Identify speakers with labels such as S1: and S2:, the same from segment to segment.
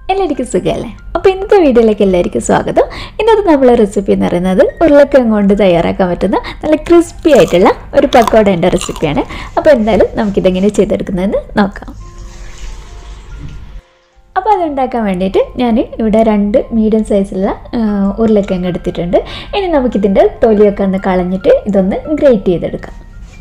S1: എല്ലാവർക്കും സുഖമല്ലേ അപ്പോൾ ഇന്നത്തെ വീഡിയോയിലേക്ക് എല്ലാവർക്കും സ്വാഗതം ഇന്നത്തെ നമ്മളെ റെസിപ്പി എന്ന് പറയുന്നത് ഉരുളക്കിഴങ്ങ് കൊണ്ട് തയ്യാറാക്കാൻ പറ്റുന്ന നല്ല ക്രിസ്പി ആയിട്ടുള്ള ഒരു പക്കോടേൻ്റെ റെസിപ്പിയാണ് അപ്പോൾ എന്തായാലും നമുക്കിതെങ്ങനെ ചെയ്തെടുക്കുന്നതെന്ന് നോക്കാം അപ്പോൾ അതുണ്ടാക്കാൻ വേണ്ടിയിട്ട് ഞാൻ ഇവിടെ രണ്ട് മീഡിയം സൈസുള്ള ഉരുളക്കിഴങ്ങ് എടുത്തിട്ടുണ്ട് ഇനി നമുക്കിതിൻ്റെ തൊലിയൊക്കെ ഒന്ന് കളഞ്ഞിട്ട് ഇതൊന്ന് ഗ്രേറ്റ് ചെയ്തെടുക്കാം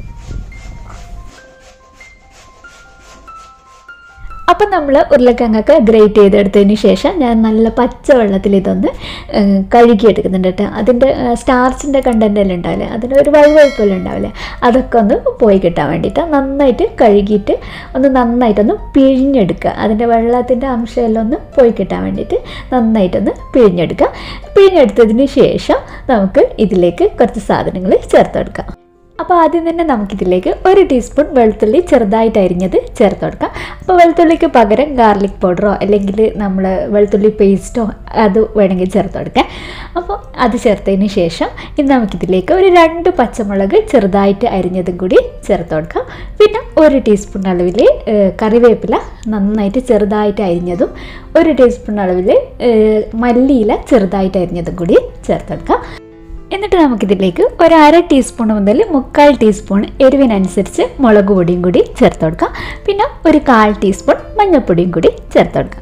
S1: അപ്പം നമ്മൾ ഉരുളക്കിഴങ്ങൊക്കെ ഗ്രേറ്റ് ചെയ്തെടുത്തതിന് ശേഷം ഞാൻ നല്ല പച്ചവെള്ളത്തിൽ ഇതൊന്ന് കഴുകിയെടുക്കുന്നുണ്ട് കേട്ടോ അതിൻ്റെ സ്റ്റാർച്ചിൻ്റെ കണ്ടൻ്റ് എല്ലാം ഉണ്ടാവില്ലേ അതിൻ്റെ ഒരു വഴുവഴുപ്പെല്ലാം ഉണ്ടാവില്ലേ അതൊക്കെ ഒന്ന് പോയി കിട്ടാൻ വേണ്ടിയിട്ട് നന്നായിട്ട് കഴുകിയിട്ട് ഒന്ന് നന്നായിട്ടൊന്ന് പിഴിഞ്ഞെടുക്കുക അതിൻ്റെ വെള്ളത്തിൻ്റെ അംശമെല്ലാം ഒന്ന് പോയി കിട്ടാൻ വേണ്ടിയിട്ട് നന്നായിട്ടൊന്ന് പിഴിഞ്ഞെടുക്കുക പിഴിഞ്ഞെടുത്തതിന് ശേഷം നമുക്ക് ഇതിലേക്ക് കുറച്ച് സാധനങ്ങൾ ചേർത്തെടുക്കാം അപ്പോൾ ആദ്യം തന്നെ നമുക്കിതിലേക്ക് ഒരു ടീസ്പൂൺ വെളുത്തുള്ളി ചെറുതായിട്ട് അരിഞ്ഞത് ചേർത്ത് കൊടുക്കാം അപ്പോൾ വെളുത്തുള്ളിക്ക് പകരം ഗാർലിക് പൗഡറോ അല്ലെങ്കിൽ നമ്മൾ വെളുത്തുള്ളി പേസ്റ്റോ അത് വേണമെങ്കിൽ ചേർത്ത് കൊടുക്കാം അപ്പോൾ അത് ചേർത്തതിന് ശേഷം ഇനി നമുക്കിതിലേക്ക് ഒരു രണ്ട് പച്ചമുളക് ചെറുതായിട്ട് അരിഞ്ഞതും കൂടി ചേർത്ത് കൊടുക്കാം പിന്നെ ഒരു ടീസ്പൂൺ അളവിൽ കറിവേപ്പില നന്നായിട്ട് ചെറുതായിട്ട് അരിഞ്ഞതും ഒരു ടീസ്പൂൺ അളവിൽ മല്ലിയില ചെറുതായിട്ട് അരിഞ്ഞതും കൂടി ചേർത്ത് കൊടുക്കാം എന്നിട്ട് നമുക്കിതിലേക്ക് ഒരു അര ടീസ്പൂൺ മുതൽ മുക്കാൽ ടീസ്പൂൺ എരിവിനനുസരിച്ച് മുളക് പൊടിയും കൂടി ചേർത്ത് കൊടുക്കാം പിന്നെ ഒരു കാൽ ടീസ്പൂൺ മഞ്ഞൾപ്പൊടിയും കൂടി ചേർത്ത് കൊടുക്കാം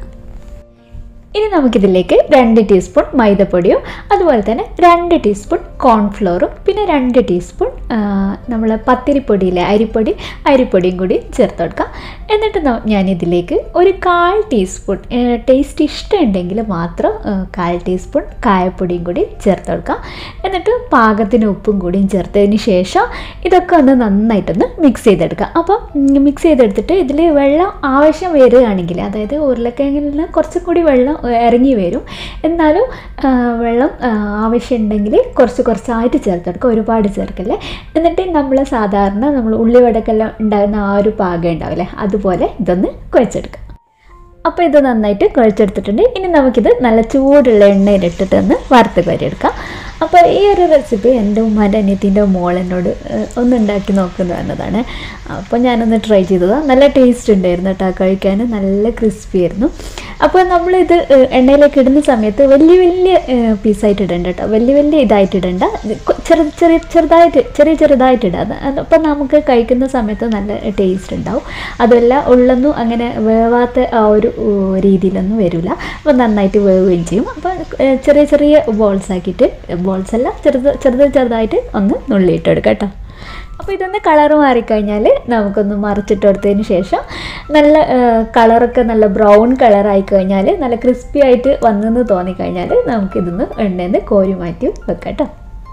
S1: ഇനി നമുക്കിതിലേക്ക് രണ്ട് ടീസ്പൂൺ മൈദപ്പൊടിയും അതുപോലെ തന്നെ രണ്ട് ടീസ്പൂൺ കോൺഫ്ലോറും പിന്നെ രണ്ട് ടീസ്പൂൺ നമ്മൾ പത്തിരിപ്പൊടിയിലെ അരിപ്പൊടി അരിപ്പൊടിയും കൂടി ചേർത്ത് കൊടുക്കാം എന്നിട്ട് ഞാനിതിലേക്ക് ഒരു കാൽ ടീസ്പൂൺ ടേസ്റ്റ് ഇഷ്ടമുണ്ടെങ്കിൽ മാത്രം കാൽ ടീസ്പൂൺ കായപ്പൊടിയും കൂടി ചേർത്ത് കൊടുക്കാം എന്നിട്ട് പാകത്തിന് ഉപ്പും കൂടിയും ചേർത്തതിന് ശേഷം ഇതൊക്കെ ഒന്ന് നന്നായിട്ടൊന്ന് മിക്സ് ചെയ്തെടുക്കാം അപ്പോൾ മിക്സ് ചെയ്തെടുത്തിട്ട് ഇതിൽ വെള്ളം ആവശ്യം വരികയാണെങ്കിൽ അതായത് ഉരുളക്കിഴങ്ങിൽ നിന്ന് കുറച്ചും കൂടി വെള്ളം ഇറങ്ങി വരും എന്നാലും വെള്ളം ആവശ്യമുണ്ടെങ്കിൽ കുറച്ച് കുറച്ചായിട്ട് ചേർത്തെടുക്കുക ഒരുപാട് ചേർക്കല്ലേ എന്നിട്ട് നമ്മൾ സാധാരണ നമ്മൾ ഉള്ളിവടക്കെല്ലാം ഉണ്ടാകുന്ന ആ ഒരു പാകം ഉണ്ടാവില്ലേ അതുപോലെ ഇതൊന്ന് കുഴച്ചെടുക്കുക അപ്പോൾ ഇത് നന്നായിട്ട് കുഴച്ചെടുത്തിട്ടുണ്ട് ഇനി നമുക്കിത് നല്ല ചൂടുള്ള എണ്ണയിലിട്ടിട്ട് ഒന്ന് വറുത്ത് കോരിയെടുക്കാം അപ്പോൾ ഈ ഒരു റെസിപ്പി എൻ്റെ ഉമ്മാൻ്റെ അനിയത്തിൻ്റെ മോളെന്നോട് ഒന്ന് ഉണ്ടാക്കി നോക്കുന്നു എന്നതാണ് അപ്പോൾ ഞാനൊന്ന് ട്രൈ ചെയ്തതാണ് നല്ല ടേസ്റ്റ് ഉണ്ടായിരുന്നു കേട്ടോ കഴിക്കാൻ നല്ല ക്രിസ്പി ആയിരുന്നു അപ്പോൾ നമ്മളിത് എണ്ണയിലേക്ക് ഇടുന്ന സമയത്ത് വലിയ വലിയ പീസായിട്ട് ഇടണ്ട കേട്ടോ വലിയ വലിയ ഇതായിട്ട് ഇടണ്ട ചെറു ചെറിയ ചെറുതായിട്ട് ചെറിയ ചെറുതായിട്ട് ഇടാം അപ്പോൾ നമുക്ക് കഴിക്കുന്ന സമയത്ത് നല്ല ടേസ്റ്റ് ഉണ്ടാവും അതുമല്ല ഉള്ളൊന്നും അങ്ങനെ വേവാത്ത ആ ഒരു രീതിയിലൊന്നും വരില്ല അപ്പോൾ നന്നായിട്ട് വേവുകയും ചെയ്യും അപ്പോൾ ചെറിയ ചെറിയ ബോൾസ് ആക്കിയിട്ട് ബോൾസ് അല്ല ചെറുത് ചെറുത് ചെറുതായിട്ട് ഒന്ന് നുള്ളിയിട്ടെടുക്കാം കേട്ടോ അപ്പോൾ ഇതൊന്ന് കളർ മാറിക്കഴിഞ്ഞാൽ നമുക്കൊന്ന് മറിച്ചിട്ട് കൊടുത്തതിന് ശേഷം നല്ല കളറൊക്കെ നല്ല ബ്രൗൺ കളറായി കഴിഞ്ഞാൽ നല്ല ക്രിസ്പി ആയിട്ട് വന്നെന്ന് തോന്നിക്കഴിഞ്ഞാൽ നമുക്കിതൊന്ന് എണ്ണയിൽ നിന്ന് കോരി മാറ്റി വെക്കാം കേട്ടോ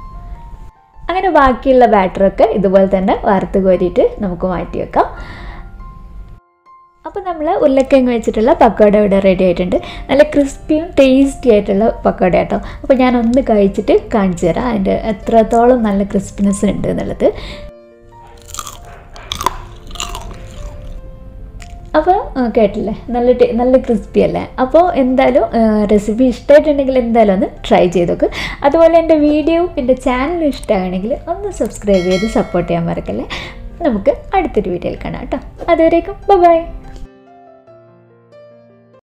S1: അങ്ങനെ ബാക്കിയുള്ള ബാറ്ററൊക്കെ ഇതുപോലെ തന്നെ വറുത്ത് കോരിയിട്ട് നമുക്ക് മാറ്റി വെക്കാം അപ്പോൾ നമ്മൾ ഉരുളക്കിഴങ്ങ് വെച്ചിട്ടുള്ള പക്കോട ഇവിടെ റെഡി ആയിട്ടുണ്ട് നല്ല ക്രിസ്പിയും ടേസ്റ്റി ആയിട്ടുള്ള പക്കോട കേട്ടോ അപ്പോൾ ഞാൻ ഒന്ന് കഴിച്ചിട്ട് കാണിച്ചു തരാം അതിൻ്റെ എത്രത്തോളം നല്ല ക്രിസ്പിനെസ് ഉണ്ട് എന്നുള്ളത് അപ്പോൾ കേട്ടില്ലേ നല്ല നല്ല ക്രിസ്പി അല്ലേ അപ്പോൾ എന്തായാലും റെസിപ്പി ഇഷ്ടമായിട്ടുണ്ടെങ്കിൽ എന്തായാലും ഒന്ന് ട്രൈ ചെയ്ത് നോക്ക് അതുപോലെ എൻ്റെ വീഡിയോയും എൻ്റെ ചാനലും ഇഷ്ടമാണെങ്കിൽ ഒന്ന് സബ്സ്ക്രൈബ് ചെയ്ത് സപ്പോർട്ട് ചെയ്യാൻ മറക്കല്ലേ നമുക്ക് അടുത്തൊരു വീഡിയോയിൽ കാണാം കേട്ടോ അതുവരേക്കും ബൈ